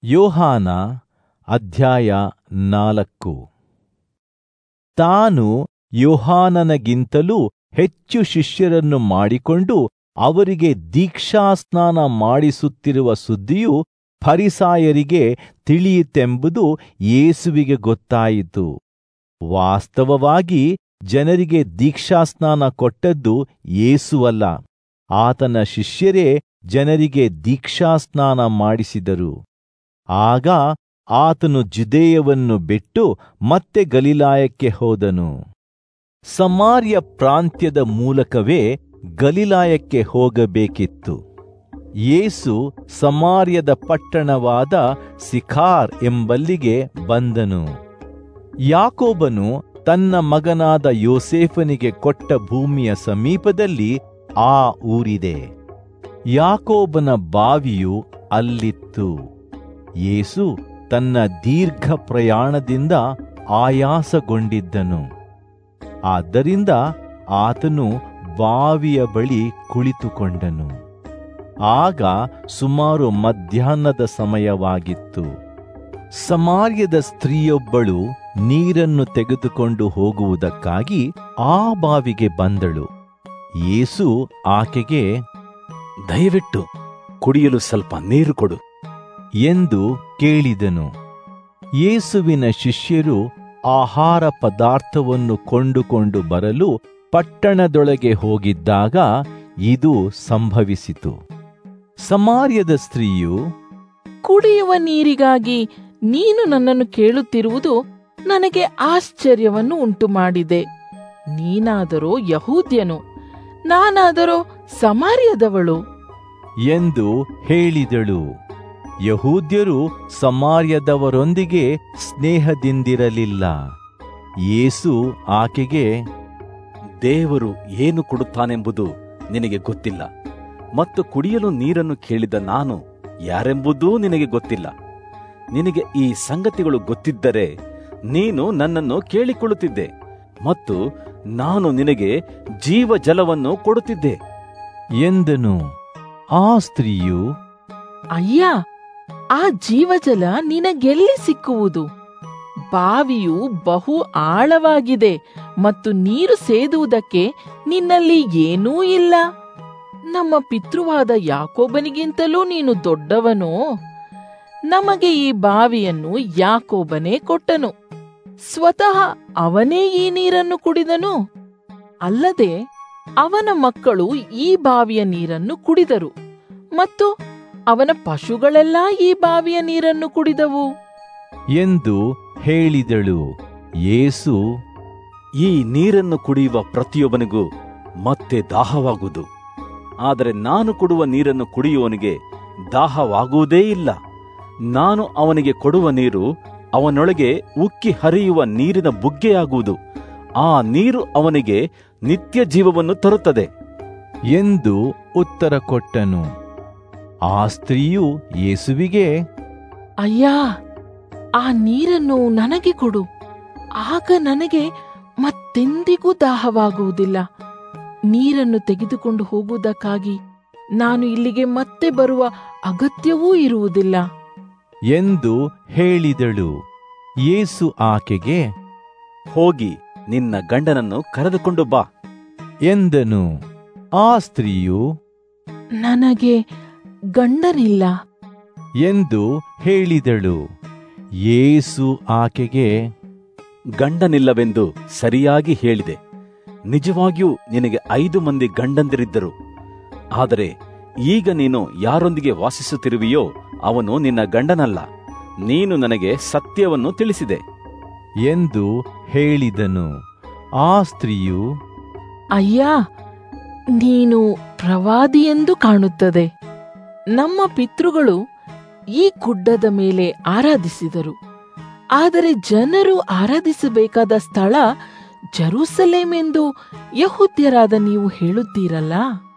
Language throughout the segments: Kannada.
ಯೋಹಾನ ಅಧ್ಯಾಯ ನಾಲ್ಕು ತಾನು ಯೋಹಾನನಗಿಂತಲೂ ಹೆಚ್ಚು ಶಿಷ್ಯರನ್ನು ಮಾಡಿಕೊಂಡು ಅವರಿಗೆ ದೀಕ್ಷಾಸ್ನಾನ ಮಾಡಿಸುತ್ತಿರುವ ಸುದ್ದಿಯು ಫರಿಸಾಯರಿಗೆ ತಿಳಿಯಿತೆಂಬುದು ಯೇಸುವಿಗೆ ಗೊತ್ತಾಯಿತು ವಾಸ್ತವವಾಗಿ ಜನರಿಗೆ ದೀಕ್ಷಾಸ್ನಾನ ಕೊಟ್ಟದ್ದು ಯೇಸುವಲ್ಲ ಆತನ ಶಿಷ್ಯರೇ ಜನರಿಗೆ ದೀಕ್ಷಾಸ್ನಾನ ಮಾಡಿಸಿದರು ಆಗ ಆತನು ಜುದೇಯವನ್ನು ಬಿಟ್ಟು ಮತ್ತೆ ಗಲಿಲಾಯಕ್ಕೆ ಹೋದನು ಸಮಾರ್ಯ ಪ್ರಾಂತ್ಯದ ಮೂಲಕವೇ ಗಲಿಲಾಯಕ್ಕೆ ಹೋಗಬೇಕಿತ್ತು ಯೇಸು ಸಮಾರ್ಯದ ಪಟ್ಟಣವಾದ ಸಿಖಾರ್ ಎಂಬಲ್ಲಿಗೆ ಬಂದನು ಯಾಕೋಬನು ತನ್ನ ಮಗನಾದ ಯೋಸೇಫನಿಗೆ ಕೊಟ್ಟ ಭೂಮಿಯ ಸಮೀಪದಲ್ಲಿ ಆ ಊರಿದೆ ಯಾಕೋಬನ ಬಾವಿಯು ಅಲ್ಲಿತ್ತು ಯೇಸು ತನ್ನ ದೀರ್ಘ ಪ್ರಯಾಣದಿಂದ ಆಯಾಸಗೊಂಡಿದ್ದನು ಆದ್ದರಿಂದ ಆತನು ಬಾವಿಯ ಬಳಿ ಕುಳಿತುಕೊಂಡನು ಆಗ ಸುಮಾರು ಮಧ್ಯಾಹ್ನದ ಸಮಯವಾಗಿತ್ತು ಸಮಾರ್ಯದ ಸ್ತ್ರೀಯೊಬ್ಬಳು ನೀರನ್ನು ತೆಗೆದುಕೊಂಡು ಹೋಗುವುದಕ್ಕಾಗಿ ಆ ಬಾವಿಗೆ ಬಂದಳು ಯೇಸು ಆಕೆಗೆ ದಯವಿಟ್ಟು ಕುಡಿಯಲು ಸ್ವಲ್ಪ ನೀರು ಕೊಡು ಎಂದು ಕೇಳಿದನು ಯೇಸುವಿನ ಶಿಷ್ಯರು ಆಹಾರ ಪದಾರ್ಥವನ್ನು ಕೊಂಡುಕೊಂಡು ಬರಲು ಪಟ್ಟಣದೊಳಗೆ ಹೋಗಿದ್ದಾಗ ಇದು ಸಂಭವಿಸಿತು ಸಮಾರ್ಯದ ಸ್ತ್ರೀಯು ಕುಡಿಯುವ ನೀರಿಗಾಗಿ ನೀನು ನನ್ನನ್ನು ಕೇಳುತ್ತಿರುವುದು ನನಗೆ ಆಶ್ಚರ್ಯವನ್ನು ಉಂಟು ಮಾಡಿದೆ ನೀನಾದರೋ ಯಹೂದ್ಯನು ನಾನಾದರೋ ಸಮಾರ್ಯದವಳು ಎಂದು ಹೇಳಿದಳು ಯಹೂದ್ಯರು ಸಮಾರ್ಯದವರೊಂದಿಗೆ ಸ್ನೇಹದಿಂದಿರಲಿಲ್ಲ ಯೇಸು ಆಕೆಗೆ ದೇವರು ಏನು ಕೊಡುತ್ತಾನೆಂಬುದು ನಿನಗೆ ಗೊತ್ತಿಲ್ಲ ಮತ್ತು ಕುಡಿಯಲು ನೀರನ್ನು ಕೇಳಿದ ನಾನು ಯಾರೆಂಬುದೂ ನಿನಗೆ ಗೊತ್ತಿಲ್ಲ ನಿನಗೆ ಈ ಸಂಗತಿಗಳು ಗೊತ್ತಿದ್ದರೆ ನೀನು ನನ್ನನ್ನು ಕೇಳಿಕೊಳ್ಳುತ್ತಿದ್ದೆ ಮತ್ತು ನಾನು ನಿನಗೆ ಜೀವ ಜಲವನ್ನು ಕೊಡುತ್ತಿದ್ದೆ ಎಂದನು ಆ ಸ್ತ್ರೀಯು ಅಯ್ಯ ಆ ಜೀವಜಲ ನಿನಗೆಲ್ಲಿ ಸಿಕ್ಕುವುದು ಬಾವಿಯು ಬಹು ಆಳವಾಗಿದೆ ಮತ್ತು ನೀರು ಸೇದುವುದಕ್ಕೆ ನಿನ್ನಲ್ಲಿ ಏನೂ ಇಲ್ಲ ನಮ್ಮ ಪಿತೃವಾದ ಯಾಕೋಬನಿಗಿಂತಲೂ ನೀನು ದೊಡ್ಡವನೋ ನಮಗೆ ಈ ಬಾವಿಯನ್ನು ಯಾಕೋಬನೇ ಕೊಟ್ಟನು ಸ್ವತಃ ಅವನೇ ಈ ನೀರನ್ನು ಕುಡಿದನು ಅಲ್ಲದೆ ಅವನ ಮಕ್ಕಳು ಈ ಬಾವಿಯ ನೀರನ್ನು ಕುಡಿದರು ಮತ್ತು ಅವನ ಪಶುಗಳೆಲ್ಲ ಈ ಬಾವಿಯ ನೀರನ್ನು ಕುಡಿದವು ಎಂದು ಹೇಳಿದಳು ಯೇಸು ಈ ನೀರನ್ನು ಕುಡಿಯುವ ಪ್ರತಿಯೊಬ್ಬನಿಗೂ ಮತ್ತೆ ದಾಹವಾಗುವುದು ಆದರೆ ನಾನು ಕೊಡುವ ನೀರನ್ನು ಕುಡಿಯುವವನಿಗೆ ದಾಹವಾಗುವುದೇ ಇಲ್ಲ ನಾನು ಅವನಿಗೆ ಕೊಡುವ ನೀರು ಅವನೊಳಗೆ ಉಕ್ಕಿ ಹರಿಯುವ ನೀರಿನ ಬುಗ್ಗೆಯಾಗುವುದು ಆ ನೀರು ಅವನಿಗೆ ನಿತ್ಯ ಜೀವವನ್ನು ತರುತ್ತದೆ ಎಂದು ಉತ್ತರ ಕೊಟ್ಟನು ಆ ಸ್ತ್ರೀಯು ಯೇಸುವಿಗೆ ಅಯ್ಯ ಆ ನೀರನ್ನು ನನಗೆ ಕೊಡು ಆಗ ನನಗೆ ಮತ್ತೆಂದಿಗೂ ದಾಹವಾಗುವುದಿಲ್ಲ ನೀರನ್ನು ತೆಗೆದುಕೊಂಡು ಹೋಗುವುದಕ್ಕಾಗಿ ನಾನು ಇಲ್ಲಿಗೆ ಮತ್ತೆ ಬರುವ ಅಗತ್ಯವೂ ಇರುವುದಿಲ್ಲ ಎಂದು ಹೇಳಿದಳು ಯೇಸು ಆಕೆಗೆ ಹೋಗಿ ನಿನ್ನ ಗಂಡನನ್ನು ಕರೆದುಕೊಂಡು ಬಾ ಎಂದನು ಆ ಸ್ತ್ರೀಯು ನನಗೆ ಗಂಡನಿಲ್ಲ ಎಂದು ಹೇಳಿದಳು ಯೇಸು ಆಕೆಗೆ ಗಂಡನಿಲ್ಲವೆಂದು ಸರಿಯಾಗಿ ಹೇಳಿದೆ ನಿಜವಾಗಿಯೂ ನಿನಗೆ ಐದು ಮಂದಿ ಗಂಡಂದಿರಿದ್ದರು ಆದರೆ ಈಗ ನೀನು ಯಾರೊಂದಿಗೆ ವಾಸಿಸುತ್ತಿರುವೆಯೋ ಅವನು ನಿನ್ನ ಗಂಡನಲ್ಲ ನೀನು ನನಗೆ ಸತ್ಯವನ್ನು ತಿಳಿಸಿದೆ ಎಂದು ಹೇಳಿದನು ಆ ಸ್ತ್ರೀಯು ಅಯ್ಯ ನೀನು ಪ್ರವಾದಿಯೆಂದು ಕಾಣುತ್ತದೆ ನಮ್ಮ ಪಿತೃಗಳು ಈ ಗುಡ್ಡದ ಮೇಲೆ ಆರಾಧಿಸಿದರು ಆದರೆ ಜನರು ಆರಾಧಿಸಬೇಕಾದ ಸ್ಥಳ ಜೆರೂಸಲೇಮ್ ಎಂದು ಯಹೂದ್ಯರಾದ ನೀವು ಹೇಳುತ್ತೀರಲ್ಲ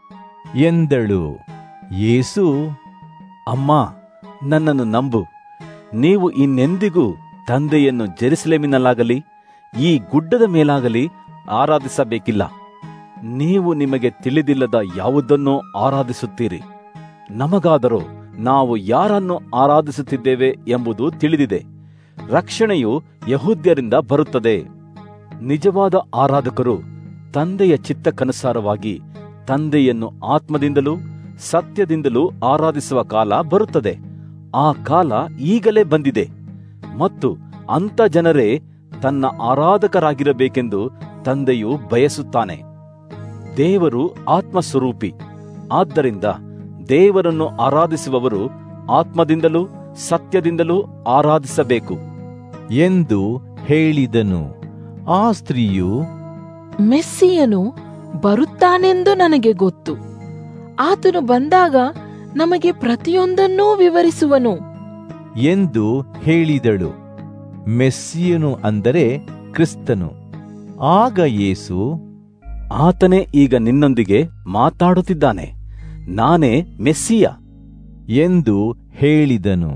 ಎಂದಳು ಯೇಸು ಅಮ್ಮ ನನ್ನನ್ನು ನಂಬು ನೀವು ಇನ್ನೆಂದಿಗೂ ತಂದೆಯನ್ನು ಜೆರುಸಲೇಮಿನಲ್ಲಾಗಲಿ ಈ ಗುಡ್ಡದ ಮೇಲಾಗಲಿ ಆರಾಧಿಸಬೇಕಿಲ್ಲ ನೀವು ನಿಮಗೆ ತಿಳಿದಿಲ್ಲದ ಯಾವುದನ್ನೋ ಆರಾಧಿಸುತ್ತೀರಿ ನಮಗಾದರೂ ನಾವು ಯಾರನ್ನು ಆರಾಧಿಸುತ್ತಿದ್ದೇವೆ ಎಂಬುದು ತಿಳಿದಿದೆ ರಕ್ಷಣೆಯು ಯಹೂದ್ಯರಿಂದ ಬರುತ್ತದೆ ನಿಜವಾದ ಆರಾಧಕರು ತಂದೆಯ ಚಿತ್ತಕ್ಕನುಸಾರವಾಗಿ ತಂದೆಯನ್ನು ಆತ್ಮದಿಂದಲೂ ಸತ್ಯದಿಂದಲೂ ಆರಾಧಿಸುವ ಕಾಲ ಬರುತ್ತದೆ ಆ ಕಾಲ ಈಗಲೇ ಬಂದಿದೆ ಮತ್ತು ಅಂಥ ಜನರೇ ತನ್ನ ಆರಾಧಕರಾಗಿರಬೇಕೆಂದು ತಂದೆಯು ಬಯಸುತ್ತಾನೆ ದೇವರು ಆತ್ಮಸ್ವರೂಪಿ ಆದ್ದರಿಂದ ದೇವರನ್ನು ಆರಾಧಿಸುವವರು ಆತ್ಮದಿಂದಲೂ ಸತ್ಯದಿಂದಲೂ ಆರಾಧಿಸಬೇಕು ಎಂದು ಹೇಳಿದನು ಆ ಸ್ತ್ರೀಯು ಮೆಸ್ಸಿಯನು ಬರುತ್ತಾನೆಂದು ನನಗೆ ಗೊತ್ತು ಆತನು ಬಂದಾಗ ನಮಗೆ ಪ್ರತಿಯೊಂದನ್ನೂ ವಿವರಿಸುವನು ಎಂದು ಹೇಳಿದಳು ಮೆಸ್ಸಿಯನು ಅಂದರೆ ಕ್ರಿಸ್ತನು ಆಗ ಯೇಸು ಆತನೇ ಈಗ ನಿನ್ನೊಂದಿಗೆ ಮಾತಾಡುತ್ತಿದ್ದಾನೆ ನಾನೇ ಮೆಸ್ಸಿಯ ಎಂದು ಹೇಳಿದನು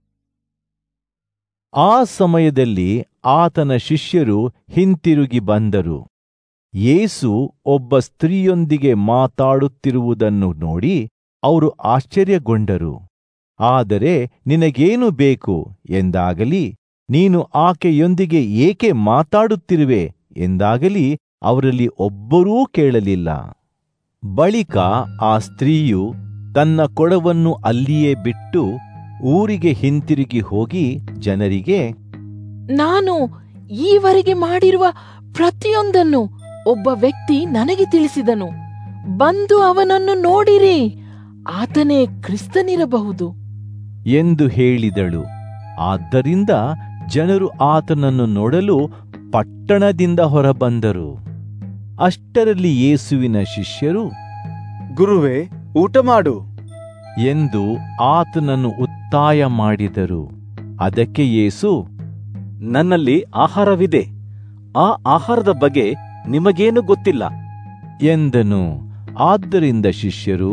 ಆ ಸಮಯದಲ್ಲಿ ಆತನ ಶಿಷ್ಯರು ಹಿಂತಿರುಗಿ ಬಂದರು ಯೇಸು ಒಬ್ಬ ಸ್ತ್ರೀಯೊಂದಿಗೆ ಮಾತಾಡುತ್ತಿರುವುದನ್ನು ನೋಡಿ ಅವರು ಆಶ್ಚರ್ಯಗೊಂಡರು ಆದರೆ ನಿನಗೇನು ಬೇಕು ಎಂದಾಗಲಿ ನೀನು ಆಕೆಯೊಂದಿಗೆ ಏಕೆ ಮಾತಾಡುತ್ತಿರುವೆ ಎಂದಾಗಲಿ ಅವರಲ್ಲಿ ಒಬ್ಬರೂ ಕೇಳಲಿಲ್ಲ ಬಳಿಕ ಆ ಸ್ತ್ರೀಯು ತನ್ನ ಕೊಡವನ್ನು ಅಲ್ಲಿಯೇ ಬಿಟ್ಟು ಊರಿಗೆ ಹಿಂತಿರುಗಿ ಹೋಗಿ ಜನರಿಗೆ ನಾನು ಈವರೆಗೆ ಮಾಡಿರುವ ಪ್ರತಿಯೊಂದನ್ನು ಒಬ್ಬ ವ್ಯಕ್ತಿ ನನಗೆ ತಿಳಿಸಿದನು ಬಂದು ಅವನನ್ನು ನೋಡಿರಿ ಆತನೇ ಕ್ರಿಸ್ತನಿರಬಹುದು ಎಂದು ಹೇಳಿದಳು ಆದ್ದರಿಂದ ಜನರು ಆತನನ್ನು ನೋಡಲು ಪಟ್ಟಣದಿಂದ ಹೊರಬಂದರು ಅಷ್ಟರಲ್ಲಿ ಯೇಸುವಿನ ಶಿಷ್ಯರು ಗುರುವೇ ಊಟ ಮಾಡು ಎಂದು ಆತನನ್ನು ಒತ್ತಾಯ ಮಾಡಿದರು ಅದಕ್ಕೆ ಯೇಸು ನನ್ನಲ್ಲಿ ಆಹಾರವಿದೆ ಆ ಆಹಾರದ ಬಗ್ಗೆ ನಿಮಗೇನು ಗೊತ್ತಿಲ್ಲ ಎಂದನು ಆದ್ದರಿಂದ ಶಿಷ್ಯರು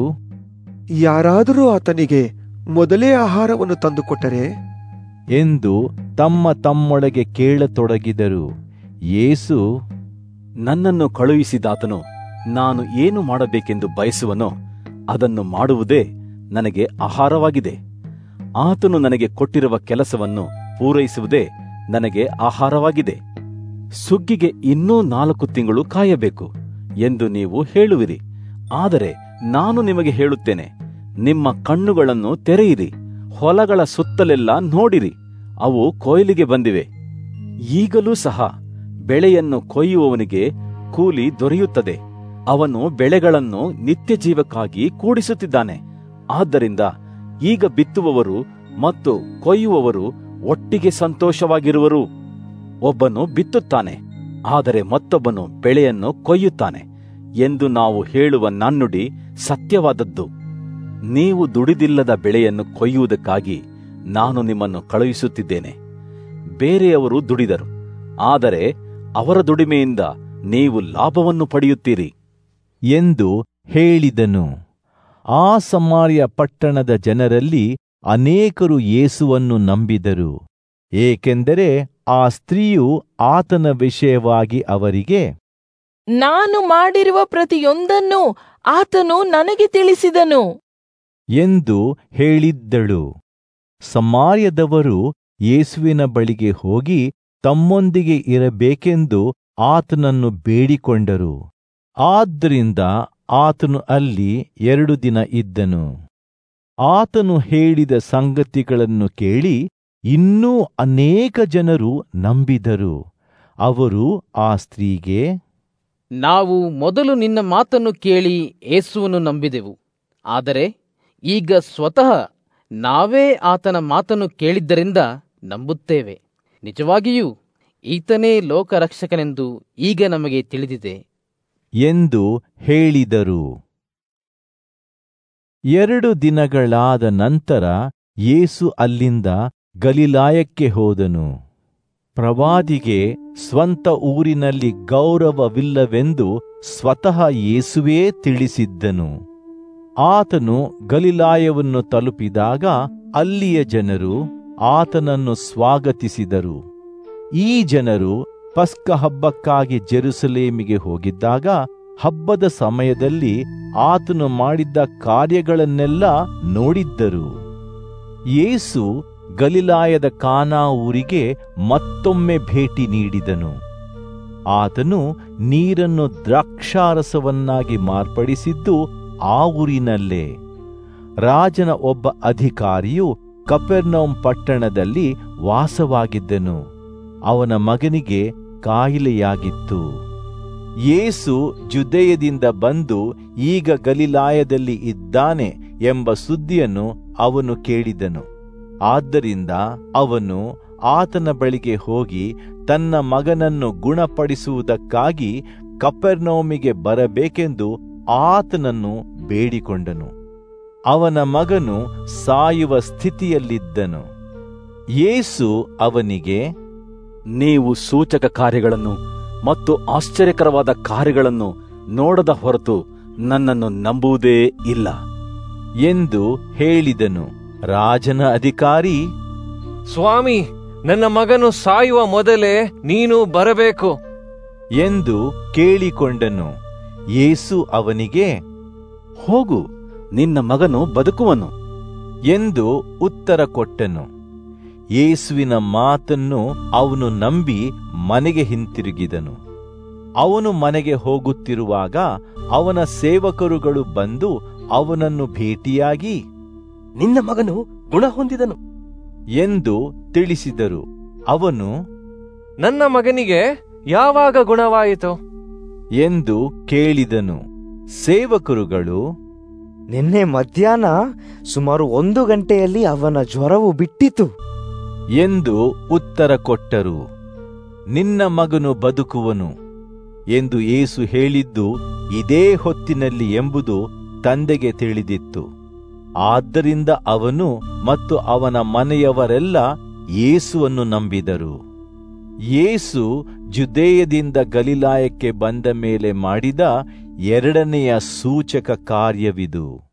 ಯಾರಾದರೂ ಆತನಿಗೆ ಮೊದಲೇ ಆಹಾರವನ್ನು ತಂದುಕೊಟ್ಟರೆ ಎಂದು ತಮ್ಮ ತಮ್ಮೊಳಗೆ ಕೇಳತೊಡಗಿದರು ಯೇಸು ನನ್ನನ್ನು ಕಳುಹಿಸಿದಾತನು ನಾನು ಏನು ಮಾಡಬೇಕೆಂದು ಬಯಸುವನೋ ಅದನ್ನು ಮಾಡುವುದೇ ನನಗೆ ಆಹಾರವಾಗಿದೆ ಆತನು ನನಗೆ ಕೊಟ್ಟಿರುವ ಕೆಲಸವನ್ನು ಪೂರೈಸುವುದೇ ನನಗೆ ಆಹಾರವಾಗಿದೆ ಸುಗ್ಗಿಗೆ ಇನ್ನೂ ನಾಲ್ಕು ತಿಂಗಳು ಕಾಯಬೇಕು ಎಂದು ನೀವು ಹೇಳುವಿರಿ ಆದರೆ ನಾನು ನಿಮಗೆ ಹೇಳುತ್ತೇನೆ ನಿಮ್ಮ ಕಣ್ಣುಗಳನ್ನು ತೆರೆಯಿರಿ ಹೊಲಗಳ ಸುತ್ತಲೆಲ್ಲ ನೋಡಿರಿ ಅವು ಕೊಯ್ಲಿಗೆ ಬಂದಿವೆ ಈಗಲೂ ಸಹ ಬೆಳೆಯನ್ನು ಕೊಯ್ಯುವವನಿಗೆ ಕೂಲಿ ದೊರೆಯುತ್ತದೆ ಅವನು ಬೆಳೆಗಳನ್ನು ನಿತ್ಯ ಜೀವಕ್ಕಾಗಿ ಕೂಡಿಸುತ್ತಿದ್ದಾನೆ ಆದ್ದರಿಂದ ಈಗ ಬಿತ್ತುವವರು ಮತ್ತು ಕೊಯ್ಯುವವರು ಒಟ್ಟಿಗೆ ಸಂತೋಷವಾಗಿರುವರು ಒಬ್ಬನು ಬಿತ್ತುತ್ತಾನೆ ಆದರೆ ಮತ್ತೊಬ್ಬನು ಬೆಳೆಯನ್ನು ಕೊಯ್ಯುತ್ತಾನೆ ಎಂದು ನಾವು ಹೇಳುವ ನನ್ನುಡಿ ಸತ್ಯವಾದದ್ದು ನೀವು ದುಡಿದಿಲ್ಲದ ಬೆಳೆಯನ್ನು ಕೊಯ್ಯುವುದಕ್ಕಾಗಿ ನಾನು ನಿಮ್ಮನ್ನು ಕಳುಹಿಸುತ್ತಿದ್ದೇನೆ ಬೇರೆಯವರು ದುಡಿದರು ಆದರೆ ಅವರ ದುಡಿಮೆಯಿಂದ ನೀವು ಲಾಭವನ್ನು ಪಡೆಯುತ್ತೀರಿ ಎಂದು ಹೇಳಿದನು ಆ ಸಮಾರ್ಯ ಪಟ್ಟಣದ ಜನರಲ್ಲಿ ಅನೇಕರು ಯೇಸುವನ್ನು ನಂಬಿದರು ಏಕೆಂದರೆ ಆ ಸ್ತ್ರೀಯು ಆತನ ವಿಷಯವಾಗಿ ಅವರಿಗೆ ನಾನು ಮಾಡಿರುವ ಪ್ರತಿಯೊಂದನ್ನು ಆತನು ನನಗೆ ತಿಳಿಸಿದನು ಎಂದು ಹೇಳಿದ್ದಳು ಸಮಾರ್ಯದವರು ಯೇಸುವಿನ ಬಳಿಗೆ ಹೋಗಿ ತಮ್ಮೊಂದಿಗೆ ಇರಬೇಕೆಂದು ಆತನನ್ನು ಬೇಡಿಕೊಂಡರು ಆದ್ದರಿಂದ ಆತನು ಅಲ್ಲಿ ಎರಡು ದಿನ ಇದ್ದನು ಆತನು ಹೇಳಿದ ಸಂಗತಿಗಳನ್ನು ಕೇಳಿ ಇನ್ನೂ ಅನೇಕ ಜನರು ನಂಬಿದರು ಅವರು ಆ ಸ್ತ್ರೀಗೆ ನಾವು ಮೊದಲು ನಿನ್ನ ಮಾತನ್ನು ಕೇಳಿ ಯೇಸುವನ್ನು ನಂಬಿದೆವು ಆದರೆ ಈಗ ಸ್ವತಃ ನಾವೇ ಆತನ ಮಾತನ್ನು ಕೇಳಿದ್ದರಿಂದ ನಂಬುತ್ತೇವೆ ನಿಜವಾಗಿಯೂ ಈತನೇ ಲೋಕರಕ್ಷಕನೆಂದು ಈಗ ನಮಗೆ ತಿಳಿದಿದೆ ಎಂದು ಹೇಳಿದರು ಎರಡು ದಿನಗಳಾದ ನಂತರ ಯೇಸು ಅಲ್ಲಿಂದ ಗಲಿಲಾಯಕ್ಕೆ ಹೋದನು ಪ್ರವಾದಿಗೆ ಸ್ವಂತ ಊರಿನಲ್ಲಿ ಗೌರವವಿಲ್ಲವೆಂದು ಸ್ವತಃ ಯೇಸುವೇ ತಿಳಿಸಿದ್ದನು ಆತನು ಗಲಿಲಾಯವನ್ನು ತಲುಪಿದಾಗ ಅಲ್ಲಿಯ ಜನರು ಆತನನ್ನು ಸ್ವಾಗತಿಸಿದರು ಈ ಜನರು ಪಸ್ಕ ಹಬ್ಬಕ್ಕಾಗಿ ಜೆರುಸಲೇಮಿಗೆ ಹೋಗಿದ್ದಾಗ ಹಬ್ಬದ ಸಮಯದಲ್ಲಿ ಆತನು ಮಾಡಿದ್ದ ಕಾರ್ಯಗಳನ್ನೆಲ್ಲ ನೋಡಿದ್ದರು ಯೇಸು ಗಲಿಲಾಯದ ಕಾನಾ ಊರಿಗೆ ಮತ್ತೊಮ್ಮೆ ಭೇಟಿ ನೀಡಿದನು ಆತನು ನೀರನ್ನು ದ್ರಾಕ್ಷಾರಸವನ್ನಾಗಿ ಮಾರ್ಪಡಿಸಿದ್ದು ಆ ಊರಿನಲ್ಲೇ ರಾಜನ ಒಬ್ಬ ಅಧಿಕಾರಿಯು ಕಪೆರ್ನೌಮ್ ಪಟ್ಟಣದಲ್ಲಿ ವಾಸವಾಗಿದ್ದನು ಅವನ ಮಗನಿಗೆ ಕಾಯಿಲೆಯಾಗಿತ್ತು ಯೇಸು ಜುದೆಯದಿಂದ ಬಂದು ಈಗ ಗಲಿಲಾಯದಲ್ಲಿ ಇದ್ದಾನೆ ಎಂಬ ಸುದ್ದಿಯನ್ನು ಅವನು ಕೇಳಿದನು ಆದ್ದರಿಂದ ಅವನು ಆತನ ಬಳಿಗೆ ಹೋಗಿ ತನ್ನ ಮಗನನ್ನು ಗುಣಪಡಿಸುವುದಕ್ಕಾಗಿ ಕಪೆರ್ನೌಮಿಗೆ ಬರಬೇಕೆಂದು ಆತನನ್ನು ಬೇಡಿಕೊಂಡನು ಅವನ ಮಗನು ಸಾಯುವ ಸ್ಥಿತಿಯಲ್ಲಿದ್ದನು ಯೇಸು ಅವನಿಗೆ ನೀವು ಸೂಚಕ ಕಾರ್ಯಗಳನ್ನು ಮತ್ತು ಆಶ್ಚರ್ಯಕರವಾದ ಕಾರ್ಯಗಳನ್ನು ನೋಡದ ಹೊರತು ನನ್ನನ್ನು ನಂಬುವುದೇ ಇಲ್ಲ ಎಂದು ಹೇಳಿದನು ರಾಜನ ಅಧಿಕಾರಿ ಸ್ವಾಮಿ ನನ್ನ ಮಗನು ಸಾಯುವ ಮೊದಲೇ ನೀನು ಬರಬೇಕು ಎಂದು ಕೇಳಿಕೊಂಡನು ಯೇಸು ಅವನಿಗೆ ಹೋಗು ನಿನ್ನ ಮಗನು ಬದುಕುವನು ಎಂದು ಉತ್ತರ ಕೊಟ್ಟನು ಯೇಸುವಿನ ಮಾತನ್ನು ಅವನು ನಂಬಿ ಮನೆಗೆ ಹಿಂತಿರುಗಿದನು ಅವನು ಮನೆಗೆ ಹೋಗುತ್ತಿರುವಾಗ ಅವನ ಸೇವಕರುಗಳು ಬಂದು ಅವನನ್ನು ಭೇಟಿಯಾಗಿ ನಿನ್ನ ಮಗನು ಗುಣ ಹೊಂದಿದನು ಎಂದು ತಿಳಿಸಿದರು ಅವನು ನನ್ನ ಮಗನಿಗೆ ಯಾವಾಗ ಗುಣವಾಯಿತು ಎಂದು ಕೇಳಿದನು ಸೇವಕರುಗಳು ನಿನ್ನೆ ಮಧ್ಯಾಹ್ನ ಸುಮಾರು ಒಂದು ಗಂಟೆಯಲ್ಲಿ ಅವನ ಜ್ವರವು ಬಿಟ್ಟಿತು ಎಂದು ಉತ್ತರ ಕೊಟ್ಟರು ನಿನ್ನ ಮಗನು ಬದುಕುವನು ಎಂದು ಏಸು ಹೇಳಿದ್ದು ಇದೇ ಹೊತ್ತಿನಲ್ಲಿ ಎಂಬುದು ತಂದೆಗೆ ತಿಳಿದಿತ್ತು ಆದ್ದರಿಂದ ಅವನು ಮತ್ತು ಅವನ ಮನೆಯವರೆಲ್ಲ ಯೇಸುವನ್ನು ನಂಬಿದರು ಯೇಸು ಜುದೇಯದಿಂದ ಗಲಿಲಾಯಕ್ಕೆ ಬಂದ ಮೇಲೆ ಮಾಡಿದ ಎರಡನೆಯ ಸೂಚಕ ಕಾರ್ಯವಿದು